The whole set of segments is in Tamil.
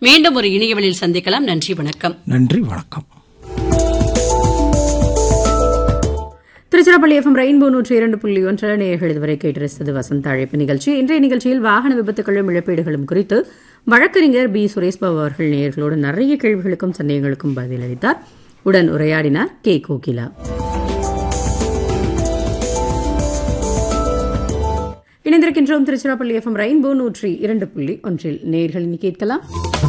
மீண்டும் ஒரு இணையவழியில் சந்திக்கலாம் நன்றி வணக்கம் நன்றி வணக்கம் திருச்சிராப்பள்ளி எஃப்எம் ரெயின்போ நூற்றி இரண்டு புள்ளி ஒன்றில் நேர்கள் இதுவரை கேட்டிருந்தது வசந்த அழைப்பு நிகழ்ச்சி இன்றைய நிகழ்ச்சியில் வாகன விபத்துகளும் இழப்பீடுகளும் குறித்து வழக்கறிஞர் பி சுரேஷ் பாபு அவர்கள் நேயர்களோடு நிறைய கேள்விகளுக்கும் சந்தேகங்களுக்கும் பதிலளித்தார் உடன் உரையாடினார் கே கோகிலா இணைந்திருக்கின்றோம் திருச்சிராப்பள்ளி எஃப்எம் ரெயின்போ நூற்றி இரண்டு புள்ளி ஒன்றில் நேர்கள் இனி கேட்கலாம்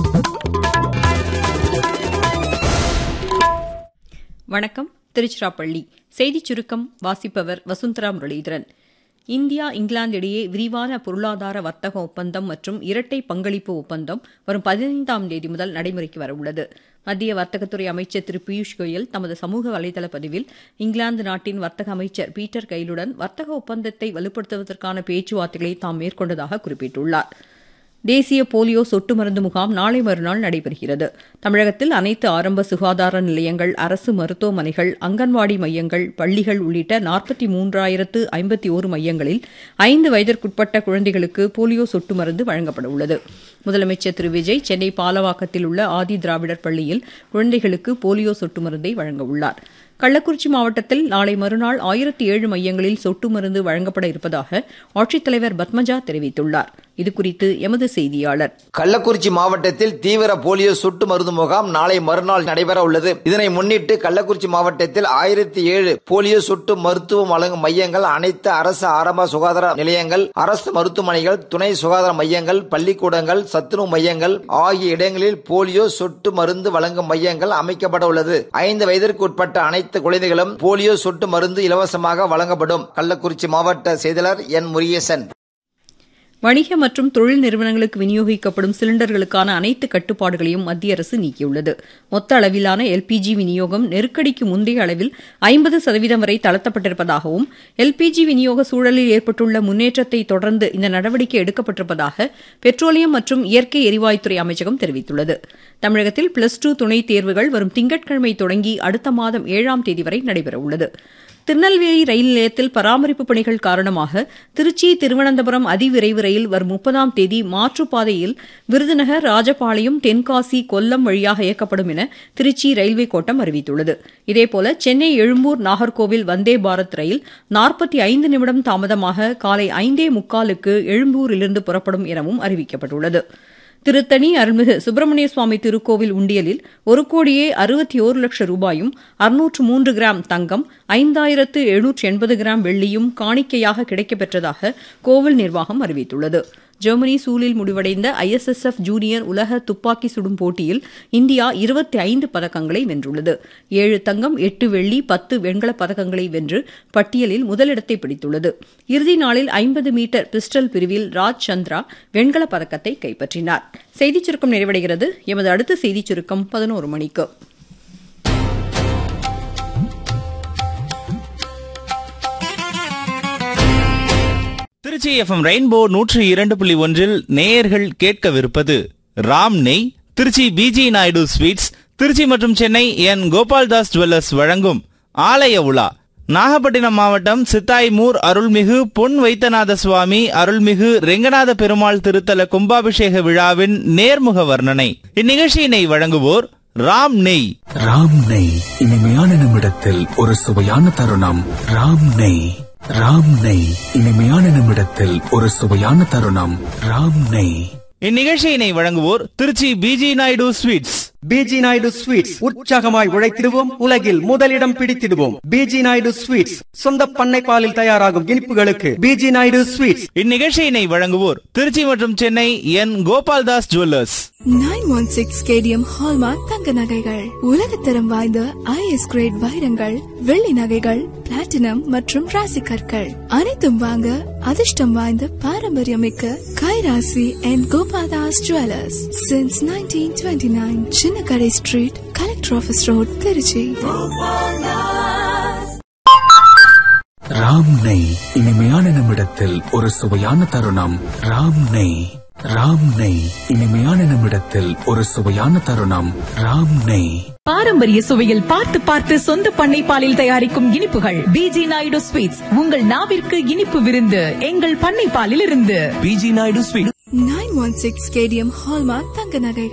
வணக்கம் திருச்சிராப்பள்ளி செய்திச் சுருக்கம் வாசிப்பவர் வசுந்தரா முரளிதரன் இந்தியா இங்கிலாந்து இடையே விரிவான பொருளாதார வர்த்தக ஒப்பந்தம் மற்றும் இரட்டை பங்களிப்பு ஒப்பந்தம் வரும் பதினைந்தாம் தேதி முதல் நடைமுறைக்கு வரவுள்ளது மத்திய வர்த்தகத்துறை அமைச்சர் திரு பியூஷ் கோயல் தமது சமூக வலைதள பதிவில் இங்கிலாந்து நாட்டின் வர்த்தக அமைச்சர் பீட்டர் கைலுடன் வர்த்தக ஒப்பந்தத்தை வலுப்படுத்துவதற்கான பேச்சுவார்த்தைகளை தாம் மேற்கொண்டதாக குறிப்பிட்டுள்ளார் தேசிய போலியோ சொட்டு மருந்து முகாம் நாளை மறுநாள் நடைபெறுகிறது தமிழகத்தில் அனைத்து ஆரம்ப சுகாதார நிலையங்கள் அரசு மருத்துவமனைகள் அங்கன்வாடி மையங்கள் பள்ளிகள் உள்ளிட்ட நாற்பத்தி மூன்றாயிரத்து ஐம்பத்தி ஓரு மையங்களில் ஐந்து வயதிற்குட்பட்ட குழந்தைகளுக்கு போலியோ சொட்டு மருந்து வழங்கப்பட உள்ளது முதலமைச்சர் திரு விஜய் சென்னை பாலவாக்கத்தில் உள்ள ஆதி திராவிடர் பள்ளியில் குழந்தைகளுக்கு போலியோ சொட்டு மருந்தை வழங்க உள்ளார் கள்ளக்குறிச்சி மாவட்டத்தில் நாளை மறுநாள் ஆயிரத்தி ஏழு மையங்களில் சொட்டு மருந்து வழங்கப்பட இருப்பதாக ஆட்சித்தலைவர் பத்மஜா தெரிவித்துள்ளார் இதுகுறித்து எமது செய்தியாளர் கள்ளக்குறிச்சி மாவட்டத்தில் தீவிர போலியோ சொட்டு மருந்து முகாம் நாளை மறுநாள் நடைபெற உள்ளது இதனை முன்னிட்டு கள்ளக்குறிச்சி மாவட்டத்தில் ஆயிரத்தி ஏழு போலியோ சொட்டு மருத்துவம் வழங்கும் மையங்கள் அனைத்து அரசு ஆரம்ப சுகாதார நிலையங்கள் அரசு மருத்துவமனைகள் துணை சுகாதார மையங்கள் பள்ளிக்கூடங்கள் சத்துணவு மையங்கள் ஆகிய இடங்களில் போலியோ சொட்டு மருந்து வழங்கும் மையங்கள் அமைக்கப்பட உள்ளது ஐந்து வயதிற்கு உட்பட்ட அனைத்து குழந்தைகளும் போலியோ சொட்டு மருந்து இலவசமாக வழங்கப்படும் கள்ளக்குறிச்சி மாவட்ட செயலாளர் என் முருகேசன் வணிக மற்றும் தொழில் நிறுவனங்களுக்கு விநியோகிக்கப்படும் சிலிண்டர்களுக்கான அனைத்து கட்டுப்பாடுகளையும் மத்திய அரசு நீக்கியுள்ளது மொத்த அளவிலான எல்பிஜி விநியோகம் நெருக்கடிக்கு முந்தைய அளவில் ஐம்பது சதவீதம் வரை தளர்த்தப்பட்டிருப்பதாகவும் எல்பிஜி விநியோக சூழலில் ஏற்பட்டுள்ள முன்னேற்றத்தை தொடர்ந்து இந்த நடவடிக்கை எடுக்கப்பட்டிருப்பதாக பெட்ரோலியம் மற்றும் இயற்கை எரிவாயுத்துறை அமைச்சகம் தெரிவித்துள்ளது தமிழகத்தில் பிளஸ் டூ துணைத் தேர்வுகள் வரும் திங்கட்கிழமை தொடங்கி அடுத்த மாதம் ஏழாம் தேதி வரை நடைபெறவுள்ளது திருநெல்வேலி ரயில் நிலையத்தில் பராமரிப்பு பணிகள் காரணமாக திருச்சி திருவனந்தபுரம் அதிவிரைவு ரயில் வரும் முப்பதாம் தேதி மாற்றுப்பாதையில் விருதுநகர் ராஜபாளையம் தென்காசி கொல்லம் வழியாக இயக்கப்படும் என திருச்சி ரயில்வே கோட்டம் அறிவித்துள்ளது இதேபோல சென்னை எழும்பூர் நாகர்கோவில் வந்தே பாரத் ரயில் நாற்பத்தி ஐந்து நிமிடம் தாமதமாக காலை ஐந்தே முக்காலுக்கு எழும்பூரிலிருந்து புறப்படும் எனவும் அறிவிக்கப்பட்டுள்ளது திருத்தணி அருள்மிகு சுப்பிரமணிய சுவாமி திருக்கோவில் உண்டியலில் ஒரு கோடியே அறுபத்தி ஓரு லட்சம் ரூபாயும் அறுநூற்று மூன்று கிராம் தங்கம் ஐந்தாயிரத்து எழுநூற்று எண்பது கிராம் வெள்ளியும் காணிக்கையாக கிடைக்கப்பெற்றதாக கோவில் நிர்வாகம் அறிவித்துள்ளது ஜெர்மனி சூலில் முடிவடைந்த ஐஎஸ்எஸ்எஃப் ஜூனியர் உலக துப்பாக்கி சுடும் போட்டியில் இந்தியா இருபத்தி ஐந்து பதக்கங்களை வென்றுள்ளது ஏழு தங்கம் எட்டு வெள்ளி பத்து வெண்கலப் பதக்கங்களை வென்று பட்டியலில் முதலிடத்தை பிடித்துள்ளது இறுதி நாளில் ஐம்பது மீட்டர் பிஸ்டல் பிரிவில் ராஜ் சந்திரா வெண்கலப் பதக்கத்தை கைப்பற்றினார் செய்திச் சுருக்கம் நிறைவடைகிறது எமது அடுத்த செய்திச் சுருக்கம் பதினோரு மணிக்கு திருச்சி எஃப்எம் ரெயின்போ நூற்றி இரண்டு புள்ளி ஒன்றில் நேயர்கள் கேட்கவிருப்பது ராம் நெய் திருச்சி பிஜி நாயுடு ஸ்வீட்ஸ் திருச்சி மற்றும் சென்னை என் கோபால்தாஸ் ஜுவல்லர்ஸ் வழங்கும் ஆலய உலா நாகப்பட்டினம் மாவட்டம் சித்தாய்மூர் அருள்மிகு பொன் வைத்தநாத சுவாமி அருள்மிகு ரெங்கநாத பெருமாள் திருத்தல கும்பாபிஷேக விழாவின் நேர்முக வர்ணனை இந்நிகழ்ச்சியினை வழங்குவோர் ராம் நெய் ராம் நெய் இனிமையான நிமிடத்தில் ஒரு சுவையான தருணம் ராம் நெய் ராம் நெய் இனிமையான நிமிடத்தில் ஒரு சுவையான தருணம் ராம் நெய் இந்நிகழ்ச்சியினை வழங்குவோர் Trichy PG Naidu sweets PG Naidu sweets உற்சாகமாய் உழைத்திடுவோம் உலகில் முதலிடம் பிடித்திடுவோம் பிஜி நாயுடு ஸ்வீட்ஸ் சொந்த பண்ணை பாலில் தயாராகும் இனிப்புகளுக்கு பிஜி நாயுடு ஸ்வீட்ஸ் இந்நிகழ்ச்சியினை வழங்குவோர் திருச்சி மற்றும் Chennai N Gopaldas jewellers nine one six KDM hallmark தங்க நகைகள் உலகத்தரம் வாய்ந்த ஐஎஸ் கிரேட் வைரங்கள் வெள்ளி நகைகள் பிளாட்டினம் மற்றும் ராசி கற்கள் அனைத்தும் வாங்க அதிர்ஷ்டம் வாய்ந்த பாரம்பரியமிக்க கைராசி and Gopaldas jewellers since nineteen twenty nine Chinnakadai street collector office road Trichy Ram நெய் இனிமையான நிமிடத்தில் ஒரு சுவையான தருணம் ராம் நெய் ராம் நெய் இனிமையான நிமிடத்தில் ஒரு சுவையான தருணம் ராம் நெய் பாரம்பரிய சுவையில் பார்த்து பார்த்து சொந்த பண்ணை பாலில் தயாரிக்கும் இனிப்புகள் பிஜி நாயுடு ஸ்வீட்ஸ் உங்கள் நாவிற்கு இனிப்பு விருந்து எங்கள் பண்ணை பாலில் இருந்து nine one six KDM hallmark தங்க நகைகள்